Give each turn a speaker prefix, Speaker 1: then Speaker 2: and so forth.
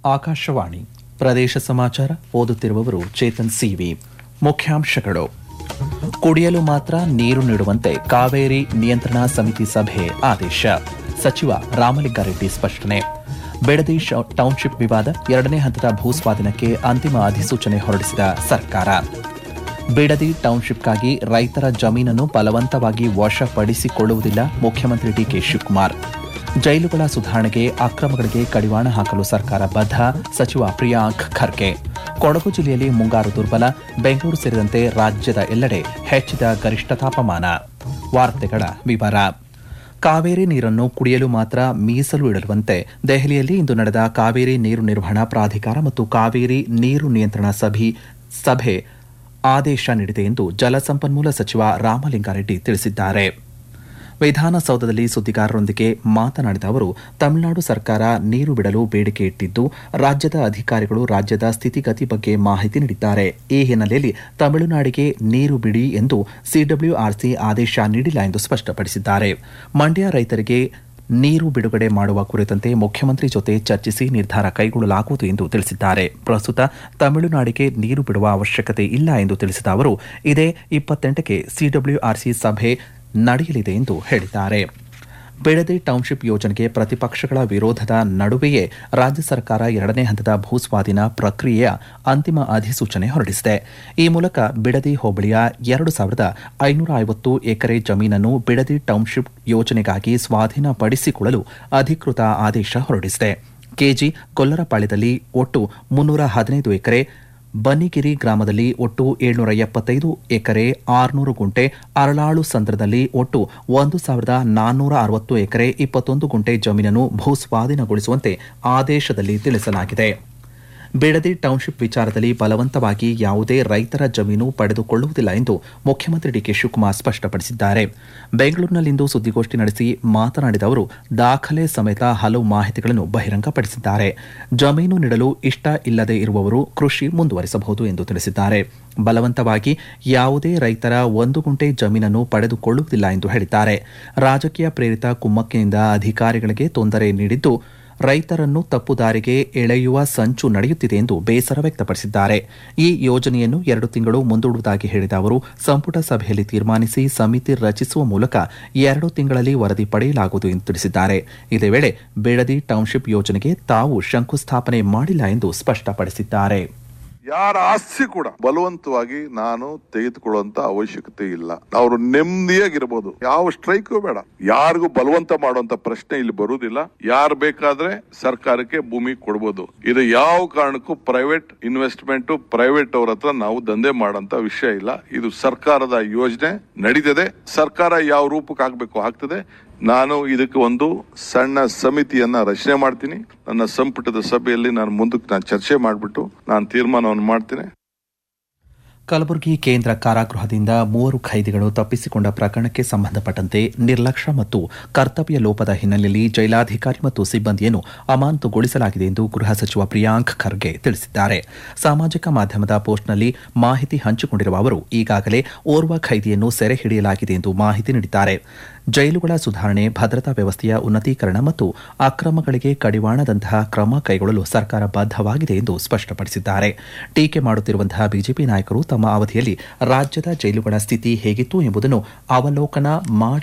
Speaker 1: ಆಕಾಶವಾಣಿ ಪ್ರದೇಶ ಸಮಾಚಾರ ಓದುತ್ತಿರುವವರು ಚೇತನ್ ಸಿವಿ ಮುಖ್ಯಾಂಶಗಳು ಕುಡಿಯಲು ಮಾತ್ರ ನೀರು ನೀಡುವಂತೆ ಕಾವೇರಿ ನಿಯಂತ್ರಣಾ ಸಮಿತಿ ಸಭೆ ಆದೇಶ ಸಚಿವ ರಾಮಲಿಂಗಾರೆಡ್ಡಿ ಸ್ಪಷ್ಟನೆ ಬೆಡದಿ ಶ- ಟೌನ್ಶಿಪ್ ವಿವಾದ ಎರಡನೇ ಹಂತದ ಭೂಸ್ವಾಧೀನಕ್ಕೆ ಅಂತಿಮ ಅಧಿಸೂಚನೆ ಹೊರಡಿಸಿದ ಸರ್ಕಾರ ಬಿಡದಿ ಟೌನ್ಶಿಪ್ಗಾಗಿ ರೈತರ ಜಮೀನನ್ನು ಬಲವಂತವಾಗಿ ವಶಪಡಿಸಿಕೊಳ್ಳುವುದಿಲ್ಲ ಮುಖ್ಯಮಂತ್ರಿ ಡಿಕೆ ಶಿವಕುಮಾರ್ ಜೈಲುಗಳ ಸುಧಾರಣೆಗೆ ಅಕ್ರಮಗಳಿಗೆ ಕಡಿವಾಣ ಹಾಕಲು ಸರ್ಕಾರ ಬದ್ಧ ಸಚಿವ ಪ್ರಿಯಾಂಕ್ ಖರ್ಗೆ ಕೊಡಗು ಜಿಲ್ಲೆಯಲ್ಲಿ ಮುಂಗಾರು ದುರ್ಬಲ ಬೆಂಗಳೂರು ಸೇರಿದಂತೆ ರಾಜ್ಯದ ಎಲ್ಲೆಡೆ ಹೆಚ್ಚಿದ ಗರಿಷ್ಠ ತಾಪಮಾನ ವಾರ್ತೆಗಳ ವಿವರ ಕಾವೇರಿ ನೀರನ್ನು ಕುಡಿಯಲು ಮಾತ್ರ ಮೀಸಲು ಇಡಲುವಂತೆ ದೆಹಲಿಯಲ್ಲಿ ಇಂದು ನಡೆದ ಕಾವೇರಿ ನೀರು ನಿರ್ವಹಣಾ ಪ್ರಾಧಿಕಾರ ಮತ್ತು ಕಾವೇರಿ ನೀರು ನಿಯಂತ್ರಣ ಸಭೆ ಸಭೆ ಆದೇಶ ನೀಡಿದೆ ಎಂದು ಜಲಸಂಪನ್ಮೂಲ ಸಚಿವ ರಾಮಲಿಂಗಾರೆಡ್ಡಿ ತಿಳಿಸಿದ್ದಾರೆ ವಿಧಾನಸೌಧದಲ್ಲಿ ಸುದ್ದಿಗಾರರೊಂದಿಗೆ ಮಾತನಾಡಿದ ಅವರು ತಮಿಳುನಾಡು ಸರ್ಕಾರ ನೀರು ಬಿಡಲು ಬೇಡಿಕೆ ಇಟ್ಟಿದ್ದು ರಾಜ್ಯದ ಅಧಿಕಾರಿಗಳು ರಾಜ್ಯದ ಸ್ಥಿತಿಗತಿ ಬಗ್ಗೆ ಮಾಹಿತಿ ನೀಡಿದ್ದಾರೆ ಈ ಹಿನ್ನೆಲೆಯಲ್ಲಿ ತಮಿಳುನಾಡಿಗೆ ನೀರು ಬಿಡಿ ಎಂದು ಸಿಡಬ್ಲ್ಯೂಆರ್ಸಿ ಆದೇಶ ನೀಡಿಲ್ಲ ಎಂದು ಸ್ಪಷ್ಟಪಡಿಸಿದ್ದಾರೆ ಮಂಡ್ಯ ರೈತರಿಗೆ ನೀರು ಬಿಡುಗಡೆ ಮಾಡುವ ಕುರಿತಂತೆ ಮುಖ್ಯಮಂತ್ರಿ ಜೊತೆ ಚರ್ಚಿಸಿ ನಿರ್ಧಾರ ಕೈಗೊಳ್ಳಲಾಗುವುದು ಎಂದು ತಿಳಿಸಿದ್ದಾರೆ ಪ್ರಸ್ತುತ ತಮಿಳುನಾಡಿಗೆ ನೀರು ಬಿಡುವ ಅವಶ್ಯಕತೆ ಇಲ್ಲ ಎಂದು ತಿಳಿಸಿದ ಅವರು ಇದೇ ಇಪ್ಪತ್ತೆಂಟಕ್ಕೆ ಸಿಡಬ್ಲ್ಯೂಆರ್ಸಿ ಸಭೆ ನಡೆಯಲಿದೆ ಎಂದು ಹೇಳಿದ್ದಾರೆ ಬೆಳದಿ ಟೌನ್ಶಿಪ್ ಯೋಜನೆಗೆ ಪ್ರತಿಪಕ್ಷಗಳ ವಿರೋಧದ ನಡುವೆಯೇ ರಾಜ್ಯ ಸರ್ಕಾರ ಎರಡನೇ ಹಂತದ ಭೂಸ್ವಾಧೀನ ಪ್ರಕ್ರಿಯೆಯ ಅಂತಿಮ ಅಧಿಸೂಚನೆ ಹೊರಡಿಸಿದೆ ಈ ಮೂಲಕ ಬಿಡದಿ ಹೋಬಳಿಯ ಎರಡು ಸಾವಿರದ ಐನೂರ ಐವತ್ತು ಎಕರೆ ಜಮೀನನ್ನು ಬಿಡದಿ ಟೌನ್ಶಿಪ್ ಯೋಜನೆಗಾಗಿ ಸ್ವಾಧೀನಪಡಿಸಿಕೊಳ್ಳಲು ಅಧಿಕೃತ ಆದೇಶ ಹೊರಡಿಸಿದೆ ಕೆಜಿ ಕೊಲ್ಲರಪಾಳ್ಯದಲ್ಲಿ ಒಟ್ಟು ಮುನ್ನೂರ ಹದಿನೈದು ಎಕರೆ ಬನ್ನಿಗಿರಿ ಗ್ರಾಮದಲ್ಲಿ ಒಟ್ಟು ಏಳ್ನೂರ ಎಪ್ಪತ್ತೈದು ಎಕರೆ ಆರುನೂರು ಗುಂಟೆ ಅರಳಾಳು ಸಂದ್ರದಲ್ಲಿ ಒಟ್ಟು ಒಂದು ಸಾವಿರದ ನಾನ್ನೂರ ಅರವತ್ತು ಎಕರೆ ಇಪ್ಪತ್ತೊಂದು ಗುಂಟೆ ಜಮೀನನ್ನು ಭೂಸ್ವಾಧೀನಗೊಳಿಸುವಂತೆ ಆದೇಶದಲ್ಲಿ ತಿಳಿಸಲಾಗಿದೆ ಬಿಡದಿ ಟೌನ್ಶಿಪ್ ವಿಚಾರದಲ್ಲಿ ಬಲವಂತವಾಗಿ ಯಾವುದೇ ರೈತರ ಜಮೀನು ಪಡೆದುಕೊಳ್ಳುವುದಿಲ್ಲ ಎಂದು ಮುಖ್ಯಮಂತ್ರಿ ಡಿಕೆ ಶಿವಕುಮಾರ್ ಸ್ಪಷ್ಟಪಡಿಸಿದ್ದಾರೆ ಬೆಂಗಳೂರಿನಲ್ಲಿಂದು ಸುದ್ದಿಗೋಷ್ಠಿ ನಡೆಸಿ ಮಾತನಾಡಿದ ಅವರು ದಾಖಲೆ ಸಮೇತ ಹಲವು ಮಾಹಿತಿಗಳನ್ನು ಬಹಿರಂಗಪಡಿಸಿದ್ದಾರೆ ಜಮೀನು ನೀಡಲು ಇಷ್ಟ ಇಲ್ಲದೆ ಇರುವವರು ಕೃಷಿ ಮುಂದುವರಿಸಬಹುದು ಎಂದು ತಿಳಿಸಿದ್ದಾರೆ ಬಲವಂತವಾಗಿ ಯಾವುದೇ ರೈತರ ಒಂದು ಗುಂಟೆ ಜಮೀನನ್ನು ಪಡೆದುಕೊಳ್ಳುವುದಿಲ್ಲ ಎಂದು ಹೇಳಿದ್ದಾರೆ ರಾಜಕೀಯ ಪ್ರೇರಿತ ಕುಮ್ಮಕ್ಕಿನಿಂದ ಅಧಿಕಾರಿಗಳಿಗೆ ತೊಂದರೆ ನೀಡಿದ್ದು ರೈತರನ್ನು ತಪ್ಪು ದಾರಿಗೆ ಎಳೆಯುವ ಸಂಚು ನಡೆಯುತ್ತಿದೆ ಎಂದು ಬೇಸರ ವ್ಯಕ್ತಪಡಿಸಿದ್ದಾರೆ ಈ ಯೋಜನೆಯನ್ನು ಎರಡು ತಿಂಗಳು ಮುಂದೂಡುವುದಾಗಿ ಹೇಳಿದ ಅವರು ಸಂಪುಟ ಸಭೆಯಲ್ಲಿ ತೀರ್ಮಾನಿಸಿ ಸಮಿತಿ ರಚಿಸುವ ಮೂಲಕ ಎರಡು ತಿಂಗಳಲ್ಲಿ ವರದಿ ಪಡೆಯಲಾಗುವುದು ಎಂದು ತಿಳಿಸಿದ್ದಾರೆ ಇದೇ ವೇಳೆ ಬೇಡದಿ ಟೌನ್ಶಿಪ್ ಯೋಜನೆಗೆ ತಾವು ಶಂಕುಸ್ಥಾಪನೆ ಮಾಡಿಲ್ಲ ಎಂದು ಸ್ಪಷ್ಟಪಡಿಸಿದ್ದಾರೆ
Speaker 2: ಯಾರ ಆಸ್ತಿ ಕೂಡ ಬಲವಂತವಾಗಿ ನಾನು ತೆಗೆದುಕೊಳ್ಳುವಂತ ಅವಶ್ಯಕತೆ ಇಲ್ಲ ಅವರು ನೆಮ್ಮದಿಯಾಗಿರ್ಬೋದು ಯಾವ ಸ್ಟ್ರೈಕು ಬೇಡ ಯಾರಿಗೂ ಬಲವಂತ ಮಾಡುವಂತ ಪ್ರಶ್ನೆ ಇಲ್ಲಿ ಬರುವುದಿಲ್ಲ ಯಾರು ಬೇಕಾದ್ರೆ ಸರ್ಕಾರಕ್ಕೆ ಭೂಮಿ ಕೊಡ್ಬೋದು ಇದು ಯಾವ ಕಾರಣಕ್ಕೂ ಪ್ರೈವೇಟ್ ಇನ್ವೆಸ್ಟ್ಮೆಂಟ್ ಪ್ರೈವೇಟ್ ಅವ್ರ ಹತ್ರ ನಾವು ದಂಧೆ ಮಾಡಂತ ವಿಷಯ ಇಲ್ಲ ಇದು ಸರ್ಕಾರದ ಯೋಜನೆ ನಡೀತದೆ ಸರ್ಕಾರ ಯಾವ ರೂಪಕ್ಕೆ ಹಾಕ್ಬೇಕು ಆಗ್ತದೆ ನಾನು ಇದಕ್ಕೆ ಒಂದು ಸಣ್ಣ ಸಮಿತಿಯನ್ನ ರಚನೆ ಮಾಡ್ತೀನಿ ನನ್ನ ಸಂಪುಟದ ಸಭೆಯಲ್ಲಿ ನಾನು ಮುಂದಕ್ಕೆ ನಾನು ಚರ್ಚೆ ಮಾಡಿಬಿಟ್ಟು ನಾನು ತೀರ್ಮಾನವನ್ನು ಮಾಡ್ತೀನಿ
Speaker 1: ಕಲಬುರಗಿ ಕೇಂದ್ರ ಕಾರಾಗೃಹದಿಂದ ಮೂವರು ಖೈದಿಗಳು ತಪ್ಪಿಸಿಕೊಂಡ ಪ್ರಕರಣಕ್ಕೆ ಸಂಬಂಧಪಟ್ಟಂತೆ ನಿರ್ಲಕ್ಷ್ಯ ಮತ್ತು ಕರ್ತವ್ಯ ಲೋಪದ ಹಿನ್ನೆಲೆಯಲ್ಲಿ ಜೈಲಾಧಿಕಾರಿ ಮತ್ತು ಸಿಬ್ಬಂದಿಯನ್ನು ಅಮಾನತುಗೊಳಿಸಲಾಗಿದೆ ಎಂದು ಗೃಹ ಸಚಿವ ಪ್ರಿಯಾಂಕ್ ಖರ್ಗೆ ತಿಳಿಸಿದ್ದಾರೆ ಸಾಮಾಜಿಕ ಮಾಧ್ಯಮದ ಪೋಸ್ಟ್ನಲ್ಲಿ ಮಾಹಿತಿ ಹಂಚಿಕೊಂಡಿರುವ ಅವರು ಈಗಾಗಲೇ ಓರ್ವ ಖೈದಿಯನ್ನು ಸೆರೆ ಹಿಡಿಯಲಾಗಿದೆ ಎಂದು ಮಾಹಿತಿ ನೀಡಿದ್ದಾರೆ ಜೈಲುಗಳ ಸುಧಾರಣೆ ಭದ್ರತಾ ವ್ಯವಸ್ಥೆಯ ಉನ್ನತೀಕರಣ ಮತ್ತು ಅಕ್ರಮಗಳಿಗೆ ಕಡಿವಾಣದಂತಹ ಕ್ರಮ ಕೈಗೊಳ್ಳಲು ಸರ್ಕಾರ ಬದ್ಧವಾಗಿದೆ ಎಂದು ಸ್ಪಷ್ಟಪಡಿಸಿದ್ದಾರೆ ಟೀಕೆ ಮಾಡುತ್ತಿರುವಂತಹ ಬಿಜೆಪಿ ನಾಯಕರು ತಮ್ಮ ಅವಧಿಯಲ್ಲಿ ರಾಜ್ಯದ ಜೈಲುಗಳ ಸ್ಥಿತಿ ಹೇಗಿತ್ತು ಎಂಬುದನ್ನು ಅವಲೋಕನ ಮಾಡಿ